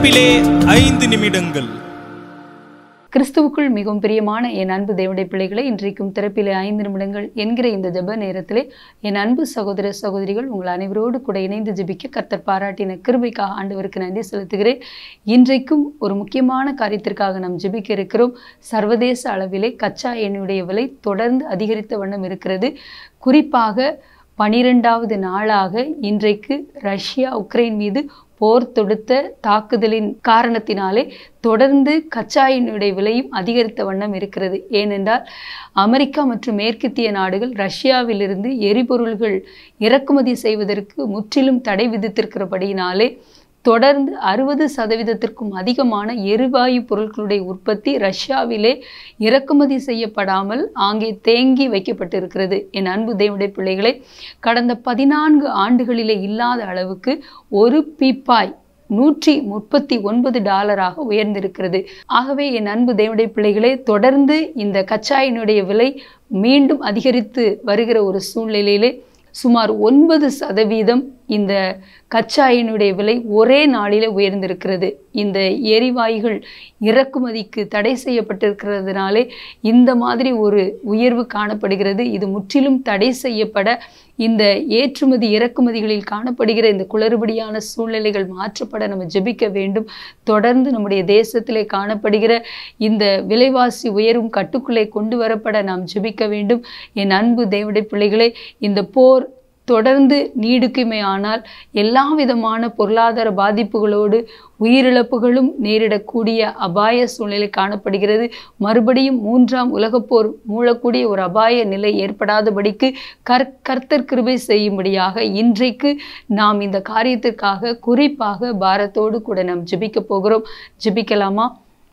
திறப்பிலே ஐந்து நிமிடங்கள் கிறிஸ்துவுக்குள் மிகவும் பிரியமான என் அன்பு தேவனுடைய பிள்ளைகளை இன்றைக்கும் திறப்பிலே ஐந்து நிமிடங்கள் என்கிற இந்த ஜெப நேரத்திலே என் அன்பு சகோதர சகோதரிகள் உங்கள் அனைவரோடு கூட இணைந்து ஜெபிக்க கர்த்தர் பாராட்டின கிருபைக்காக ஆண்டவருக்கு நன்றி செலுத்துகிறேன் இன்றைக்கும் ஒரு முக்கியமான காரியத்திற்காக நாம் ஜெபிக்க இருக்கிறோம் சர்வதேச அளவிலே கச்சா எண்ணெயுடைய விலை தொடர்ந்து அதிகரித்த வண்ணம் இருக்கிறது குறிப்பாக பனிரெண்டாவது நாளாக இன்றைக்கு ரஷ்யா உக்ரைன் மீது போர் தொடுத்த தாக்குதலின் காரணத்தினாலே தொடர்ந்து கச்சா எண்ணெயுடைய விலையும் அதிகரித்த வண்ணம் இருக்கிறது ஏனென்றால் அமெரிக்கா மற்றும் மேற்கத்திய நாடுகள் ரஷ்யாவிலிருந்து எரிபொருள்கள் இறக்குமதி செய்வதற்கு முற்றிலும் தடை விதித்திருக்கிறபடியினாலே தொடர்ந்து அறுபது சதவீதத்திற்கும் அதிகமான எரிவாயு பொருட்களுடைய உற்பத்தி ரஷ்யாவிலே இறக்குமதி செய்யப்படாமல் அங்கே தேங்கி வைக்கப்பட்டிருக்கிறது என் அன்பு தேவனுடைய பிள்ளைகளை கடந்த பதினான்கு ஆண்டுகளிலே இல்லாத அளவுக்கு ஒரு பீப்பாய் நூற்றி முப்பத்தி ஒன்பது டாலராக உயர்ந்திருக்கிறது ஆகவே என் அன்பு தேவனுடைய பிள்ளைகளே தொடர்ந்து இந்த கச்சாயினுடைய விலை மீண்டும் அதிகரித்து வருகிற ஒரு சூழ்நிலையிலே சுமார் ஒன்பது சதவீதம் இந்த கச்சாயினுடைய விலை ஒரே நாளிலே உயர்ந்திருக்கிறது இந்த எரிவாயுகள் இறக்குமதிக்கு தடை செய்யப்பட்டிருக்கிறதுனாலே இந்த மாதிரி ஒரு உயர்வு காணப்படுகிறது இது முற்றிலும் தடை செய்யப்பட இந்த ஏற்றுமதி இறக்குமதிகளில் காணப்படுகிற இந்த குளறுபடியான சூழ்நிலைகள் மாற்றப்பட நம்ம ஜெபிக்க வேண்டும் தொடர்ந்து நம்முடைய தேசத்திலே காணப்படுகிற இந்த விலைவாசி உயரும் கட்டுக்குள்ளே கொண்டு வரப்பட நாம் ஜெபிக்க வேண்டும் என் அன்பு தேவடைய பிள்ளைகளே இந்த போர் தொடர்ந்து நீடிக்குமே ஆனால் எல்லா விதமான பொருளாதார பாதிப்புகளோடு உயிரிழப்புகளும் நேரிடக்கூடிய அபாய சூழ்நிலை காணப்படுகிறது மறுபடியும் மூன்றாம் உலகப்போர் மூழக்கூடிய ஒரு அபாய நிலை ஏற்படாதபடிக்கு கர் கர்த்தர் கிருபை செய்யும்படியாக இன்றைக்கு நாம் இந்த காரியத்திற்காக குறிப்பாக பாரத்தோடு கூட நாம் ஜெபிக்க போகிறோம் ஜெபிக்கலாமா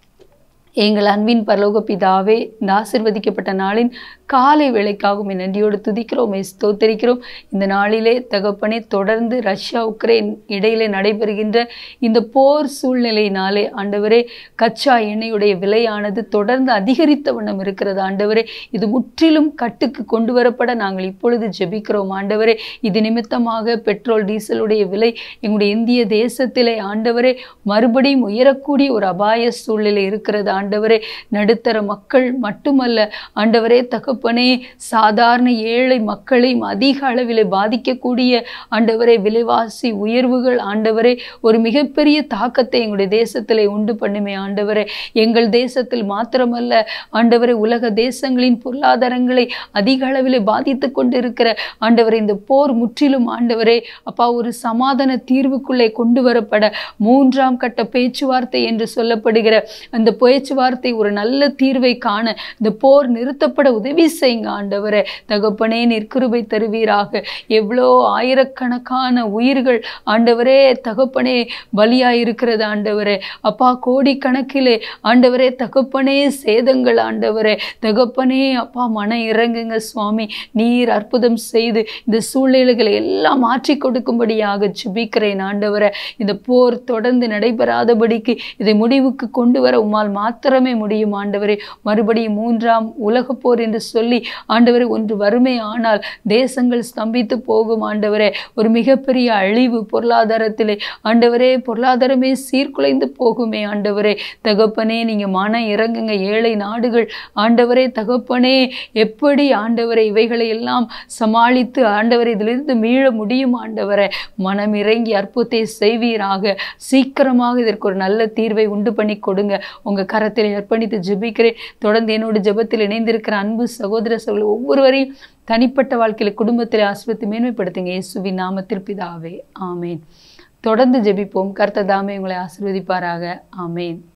எங்கள் அன்பின் பரலோக பிதாவே இந்த ஆசிர்வதிக்கப்பட்ட நாளின் காலை வேலைக்காகவும் என் நன்றியோடு துதிக்கிறோம் ஸ்தோத்தரிக்கிறோம் இந்த நாளிலே தகப்பனே தொடர்ந்து ரஷ்யா உக்ரைன் இடையிலே நடைபெறுகின்ற இந்த போர் சூழ்நிலையினாலே ஆண்டவரே கச்சா எண்ணெயுடைய விலையானது தொடர்ந்து அதிகரித்த வண்ணம் இருக்கிறது ஆண்டவரே இது முற்றிலும் கட்டுக்கு கொண்டு வரப்பட நாங்கள் இப்பொழுது ஜெபிக்கிறோம் ஆண்டவரே இது நிமித்தமாக பெட்ரோல் டீசலுடைய விலை எங்களுடைய இந்திய தேசத்திலே ஆண்டவரே மறுபடியும் உயரக்கூடிய ஒரு அபாய சூழ்நிலை இருக்கிறது ஆண்டவரே நடுத்தர மக்கள் மட்டுமல்ல ஆண்டவரே தகப்பனே சாதாரண ஏழை மக்களையும் அதிக அளவில் பாதிக்கக்கூடிய ஆண்டவரே விலைவாசி உயர்வுகள் ஆண்டவரே ஒரு மிகப்பெரிய தாக்கத்தை எங்களுடைய தேசத்திலே உண்டு பண்ணுமே ஆண்டவரே எங்கள் தேசத்தில் மாத்திரமல்ல ஆண்டவரே உலக தேசங்களின் பொருளாதாரங்களை அதிக அளவில் பாதித்து கொண்டிருக்கிற ஆண்டவரே இந்த போர் முற்றிலும் ஆண்டவரே அப்பா ஒரு சமாதான தீர்வுக்குள்ளே கொண்டு வரப்பட மூன்றாம் கட்ட பேச்சுவார்த்தை என்று சொல்லப்படுகிற அந்த பேச்சுவார்த்தை ஒரு நல்ல தீர்வை காண இந்த போர் நிறுத்தப்பட உதவி செய்யுங்க ஆண்டவரே தகப்பனே நிற்கிருபை தருவீராக எவ்வளோ ஆயிரக்கணக்கான உயிர்கள் ஆண்டவரே தகப்பனே பலியாயிருக்கிறது ஆண்டவரே அப்பா கோடிக்கணக்கிலே ஆண்டவரே தகப்பனே சேதங்கள் ஆண்டவரே தகப்பனே அப்பா மன இறங்குங்க சுவாமி நீர் அற்புதம் செய்து இந்த சூழ்நிலைகளை எல்லாம் மாற்றி கொடுக்கும்படியாக ஜெபிக்கிறேன் ஆண்டவரை இந்த போர் தொடர்ந்து நடைபெறாதபடிக்கு இதை முடிவுக்கு கொண்டு வர உம்மால் மாத்திரமே முடியும் ஆண்டவரே மறுபடியும் மூன்றாம் உலகப் போர் என்று சொல்லி ஆண்டவரே ஒன்று வறுமை ஆனால் தேசங்கள் ஸ்தம்பித்து போகும் ஆண்டவரே ஒரு மிகப்பெரிய அழிவு பொருளாதாரத்திலே ஆண்டவரே பொருளாதாரமே சீர்குலைந்து போகுமே ஆண்டவரே தகப்பனே நீங்க மன இறங்குங்க ஏழை நாடுகள் ஆண்டவரே தகப்பனே எப்படி ஆண்டவரை இவைகளை எல்லாம் சமாளித்து ஆண்டவரை இதிலிருந்து மீள முடியும் ஆண்டவரை மனம் இறங்கி அற்புதத்தை செய்வீராக சீக்கிரமாக இதற்கு ஒரு நல்ல தீர்வை உண்டு பண்ணி கொடுங்க உங்க கரத்தில் அர்ப்பணித்து ஜெபிக்கிறேன் தொடர்ந்து என்னோட ஜெபத்தில் இணைந்திருக்கிற அன்பு சகோதர சகோதரி ஒவ்வொருவரையும் தனிப்பட்ட வாழ்க்கையில் குடும்பத்தில் ஆசிரியத்தை மேன்மைப்படுத்துங்க இயேசுவின் நாமத்தில் பிதாவே ஆமேன் தொடர்ந்து ஜெபிப்போம் கர்த்தர் தாமே உங்களை ஆசீர்வதிப்பாராக ஆமேன்